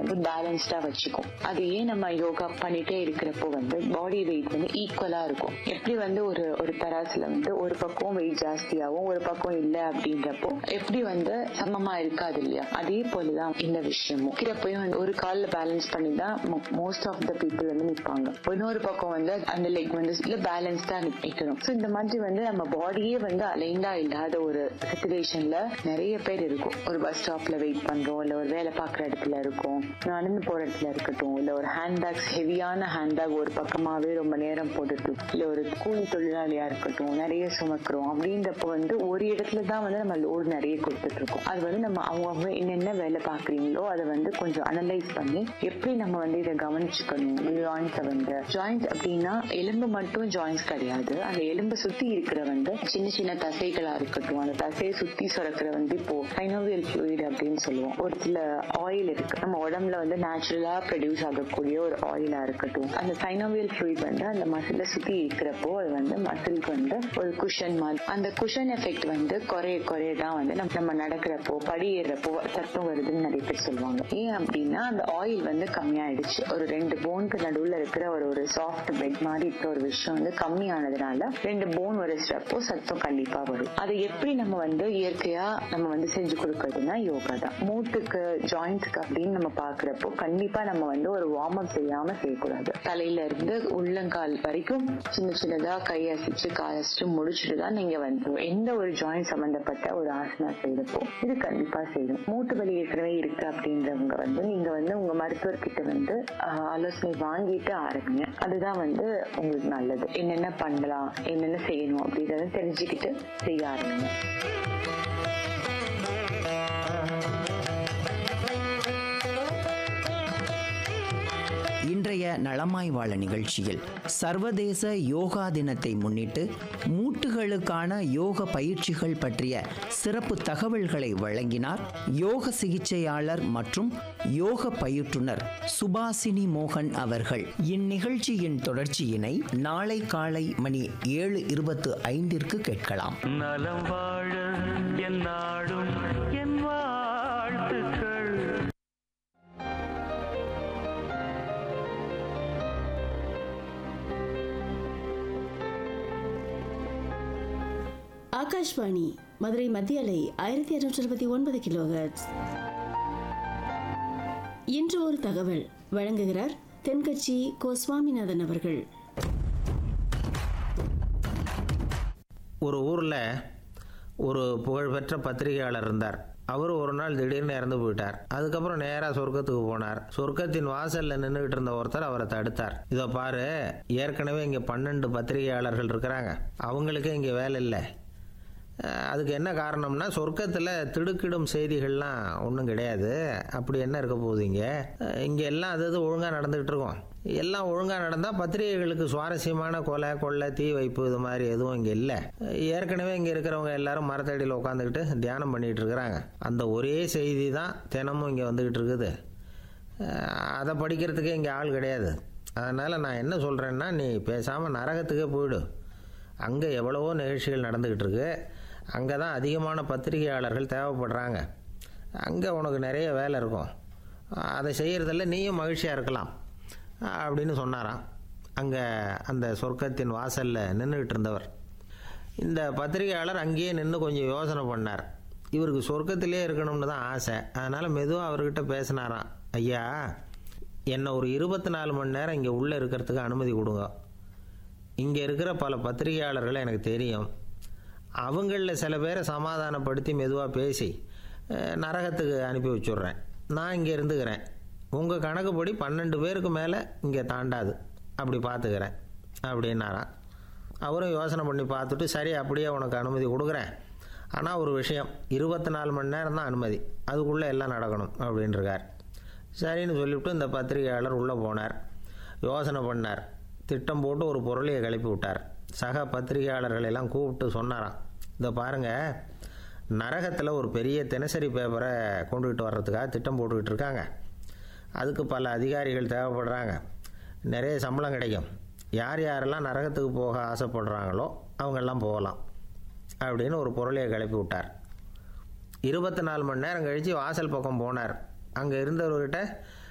வந்து பேலன்ஸ்டா வச்சுக்கும் அது ஏன் நம்ம யோகா பண்ணிட்டே இருக்கிறப்போ வந்து பாடி வெயிட் வந்து ஈக்குவலா இருக்கும் எப்படி வந்து ஒரு ஒரு தராசுல வந்து ஒரு பக்கம் வெயிட் ஜாஸ்தியாகும் ஒரு பக்கம் இல்ல அப்படின்றப்போ எப்படி வந்து சமமா இருக்காது இல்லையா அதே போலதான் இந்த விஷயமும் இருக்கிறப்பையும் வந்து ஒரு கால்ல பேலன்ஸ் பண்ணி தான் மோஸ்ட் ஆஃப் த பீப்புள் வந்து நிற்பாங்க இன்னொரு பக்கம் வந்து அந்த லெக் வந்து இல்ல பேலன்ஸ்டா நிக்கணும் ஸோ இந்த மாதிரி வந்து நம்ம பாடியே வந்து அலைண்டா இல்லாத ஒரு சுச்சுவேஷன்ல நிறைய பேர் இருக்கும் ஒரு பஸ் ஸ்டாப்ல வெயிட் பண்றோம் இல்ல ஒரு வேலை பார்க்குற இடத்துல இருக்கோம் நடந்து போற இடத்துல இருக்கட்டும் இல்ல ஒரு ஹேண்ட்பேக்ஸ் ஹெவியான ஹேண்ட்பேக் ஒரு பக்கமாவே ரொம்ப நேரம் போட்டுட்டு இல்ல ஒரு கூலி தொழிலாளியா இருக்கட்டும் நிறைய சுமக்கிறோம் அப்படின்றப்ப வந்து ஒரு இடத்துல தான் வந்து நம்ம லோடு நிறைய கொடுத்துட்டு இருக்கோம் அது வந்து நம்ம அவங்க என்னென்ன வேலை பாக்குறீங்களோ அதை வந்து கொஞ்சம் அனலைஸ் பண்ணி எப்படி நம்ம வந்து இதை கவனிச்சுக்கணும் ஜாயின்ஸை வந்து ஜாயின்ஸ் அப்படின்னா எலும்பு மட்டும் ஜாயின்ஸ் கிடையாது அந்த எலும்பை சுத்தி இருக்கிற வந்து சின்ன சின்ன தசைகளா இருக்கட்டும் அந்த தசையை சுத்தி சுரக்கிற வந்து இப்போ சைனோவியல் ஃபிளூயிட் அப்படின்னு சொல்லுவோம் ஒரு சில ஆயில் இருக்கு நம்ம உடம்புல வந்து நேச்சுரலா ப்ரொடியூஸ் ஆகக்கூடிய ஒரு ஆயிலா இருக்கட்டும் அந்த சைனோவியல் ஃபிளூயிட் வந்து அந்த மசில சுத்தி இருக்கிறப்போ அது வந்து மசிலுக்கு வந்து ஒரு குஷன் மாதிரி அந்த குஷன் எஃபெக்ட் வந்து குறைய குறைய தான் வந்து நம்ம நம்ம நடக்கிறப்போ படி ஏறுறப்போ சத்தம் வருதுன்னு நிறைய பேர் சொல்லுவாங்க ஏன் அப்படின்னா அந்த ஆயில் வந்து கம்மியாயிடுச்சு ஒரு ரெண்டு போனுக்கு நடுவுல இருக்கிற ஒரு ஒரு சாஃப்ட் பெட் மாதிரி இருக்கிற ஒரு விஷயம் வந்து கம்மியானதுனால ரெண்டு போன் உரைச்சிறப்போ சத்தம் கண்டிப்பா வரும் அதை எப்படி நம்ம வந்து இயற்கையா நம்ம வந்து செஞ்சு கொடுக்கறதுன்னா யோகா தான் மூட்டுக்கு ஜாயிண்ட்ஸ்க்கு அப்படின்னு நம்ம பாக்குறப்போ கண்டிப்பா நம்ம வந்து ஒரு வார்ம் அப் செய்யாம செய்யக்கூடாது தலையில இருந்து உள்ளங்கால் வரைக்கும் சின்ன சின்னதா கை அசைச்சு கால் அசைச்சு முடிச்சுட்டு தான் நீங்க வந்து எந்த ஒரு ஜாயிண்ட் சம்பந்தப்பட்ட ஒரு ஆசனா செய்யறப்போ இது கண்டிப்பா செய்யணும் மூட்டு வலி ஏற்கனவே இருக்கு அப்படின்றவங்க வந்து நீங்க வந்து உங்க மருத்துவர்கிட்ட வந்து ஆஹ், ஆலோசனை வாங்கிட்டு ஆரம்பிங்க அதுதான் வந்து உங்களுக்கு நல்லது என்னென்ன பண்ணலாம் என்னென்ன செய்யணும் அப்படின்றத தெரிஞ்சுக்கிட்டு செய்ய ஆரம்பிங்க இன்றைய நலமாய் வாழ நிகழ்ச்சியில் சர்வதேச யோகா தினத்தை முன்னிட்டு மூட்டுகளுக்கான யோக பயிற்சிகள் பற்றிய சிறப்பு தகவல்களை வழங்கினார் யோக சிகிச்சையாளர் மற்றும் யோக பயிற்றுனர் சுபாசினி மோகன் அவர்கள் இந்நிகழ்ச்சியின் தொடர்ச்சியினை நாளை காலை மணி ஏழு இருபத்து ஐந்திற்கு கேட்கலாம் நலம் வாழ என் நாடும் என் வாழ்த்துக்கள் ஆகாஷ்வாணி மதுரை மத்திய அலை ஆயிரத்தி இருநூற்றி இருபத்தி ஒன்பது கிலோஹெர்ட்ஸ் இன்று ஒரு தகவல் வழங்குகிறார் தென்கட்சி கோ சுவாமிநாதன் அவர்கள் ஒரு ஊரில் ஒரு புகழ்பெற்ற பத்திரிகையாளர் இருந்தார் அவர் ஒரு நாள் திடீர்னு இறந்து போயிட்டார் அதுக்கப்புறம் நேராக சொர்க்கத்துக்கு போனார் சொர்க்கத்தின் வாசல்ல நின்றுகிட்டு இருந்த ஒருத்தர் அவரை தடுத்தார் இதோ பாரு ஏற்கனவே இங்கே பன்னெண்டு பத்திரிகையாளர்கள் இருக்கிறாங்க அவங்களுக்கே இங்கே வேலை இல்லை அஹ் அதுக்கு என்ன காரணம்னா சொர்க்கத்தில் திடுக்கிடும் செய்திகள்லாம் ஒன்றும் கிடையாது அப்படி என்ன இருக்க போகுது இங்கே அஹ் இங்கே எல்லாம் அது அது ஒழுங்காக நடந்துகிட்டு இருக்கோம் எல்லாம் ஒழுங்காக நடந்தால் பத்திரிகைகளுக்கு சுவாரஸ்யமான கொலை கொள்ளை தீ வைப்பு இது மாதிரி எதுவும் இங்கே இல்லை அஹ் ஏற்கனவே இங்கே இருக்கிறவங்க எல்லாரும் மரத்தடியில் உட்காந்துக்கிட்டு தியானம் பண்ணிகிட்டு இருக்கிறாங்க அந்த ஒரே செய்தி தான் தினமும் இங்கே வந்துக்கிட்டு இருக்குது அஹ் அதை படிக்கிறதுக்கே இங்கே ஆள் கிடையாது அதனால் நான் என்ன சொல்கிறேன்னா நீ பேசாமல் நரகத்துக்கே போயிடு அங்கே எவ்வளவோ நிகழ்ச்சிகள் நடந்துக்கிட்டு இருக்கு அங்கே தான் அதிகமான பத்திரிகையாளர்கள் தேவைப்படுறாங்க அங்கே உனக்கு நிறைய வேலை இருக்கும் அதை செய்கிறதில்ல நீயும் மகிழ்ச்சியாக இருக்கலாம் அப்படின்னு சொன்னாராம் அங்கே அந்த சொர்க்கத்தின் வாசலில் நின்றுக்கிட்டு இருந்தவர் இந்த பத்திரிகையாளர் அங்கேயே நின்று கொஞ்சம் யோசனை பண்ணார் இவருக்கு சொர்க்கத்திலே இருக்கணும்னு தான் ஆசை அதனால் மெதுவாக அவர்கிட்ட பேசினாராம் ஐயா என்னை ஒரு இருபத்தி நாலு மணி நேரம் இங்கே உள்ளே இருக்கிறதுக்கு அனுமதி கொடுங்க இங்கே இருக்கிற பல பத்திரிகையாளர்களை எனக்கு தெரியும் அவங்களில் சில பேரை சமாதானப்படுத்தி மெதுவாக பேசி அஹ், நரகத்துக்கு அனுப்பி வச்சுட்றேன் நான் இங்கே இருந்துக்கிறேன் உங்கள் கணக்குப்படி பன்னெண்டு பேருக்கு மேலே இங்கே தாண்டாது அப்படி பார்த்துக்கிறேன் அப்படின்னாராம் அவரும் யோசனை பண்ணி பார்த்துட்டு சரி அப்படியே உனக்கு அனுமதி கொடுக்குறேன் ஆனால் ஒரு விஷயம் இருபத்தி நாலு மணி நேரம் தான் அனுமதி அதுக்குள்ளே எல்லாம் நடக்கணும் அப்படின்ட்டுருக்கார் சரின்னு சொல்லிவிட்டு இந்த பத்திரிகையாளர் உள்ளே போனார் யோசனை பண்ணார் திட்டம் போட்டு ஒரு பொருளையை கிளப்பி விட்டார் சக பத்திரிகையாளர்களை எல்லாம் கூப்பிட்டு சொன்னாராம் இதை பாருங்கள் நரகத்தில் ஒரு பெரிய தினசரி பேப்பரை கொண்டுகிட்டு வர்றதுக்காக திட்டம் போட்டுக்கிட்டு இருக்காங்க அதுக்கு பல அதிகாரிகள் தேவைப்படுறாங்க நிறைய சம்பளம் கிடைக்கும் யார் யாரெல்லாம் நரகத்துக்கு போக ஆசைப்படுறாங்களோ அவங்கெல்லாம் போகலாம் அப்படின்னு ஒரு பொருளையை கிளப்பி விட்டார் இருபத்தி நாலு மணி நேரம் கழித்து வாசல் பக்கம் போனார் அங்கே இருந்தவர்கிட்ட